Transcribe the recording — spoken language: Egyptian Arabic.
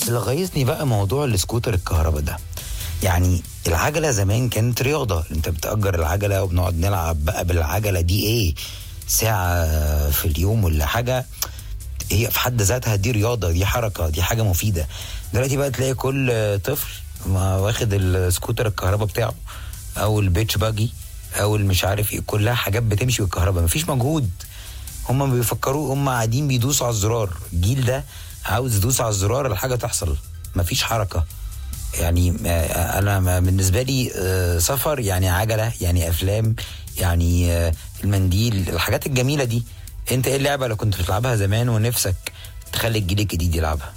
بس اللي غيظني بقى موضوع السكوتر الكهرباء ده يعني العجله زمان كانت رياضه انت بتاجر العجله وبنقعد نلعب بقى بالعجله دي ايه ساعه في اليوم ولا حاجه هي في حد ذاتها دي رياضه دي حركه دي حاجه مفيده دلوقتي بقى تلاقي كل طفل ما واخد السكوتر الكهرباء بتاعه او البيتش باجي او مش عارف ايه كلها حاجات بتمشي بالكهرباء مفيش مجهود هم بيفكروا هم قاعدين بيدوسوا على الزرار الجيل ده عاوز يدوس على الزرار الحاجه تحصل مفيش حركه يعني آه، انا ما- بالنسبه لي آه، سفر يعني عجله يعني افلام يعني آه، المنديل الحاجات الجميله دي انت ايه اللعبه اللي كنت بتلعبها زمان ونفسك تخلي الجيل الجديد يلعبها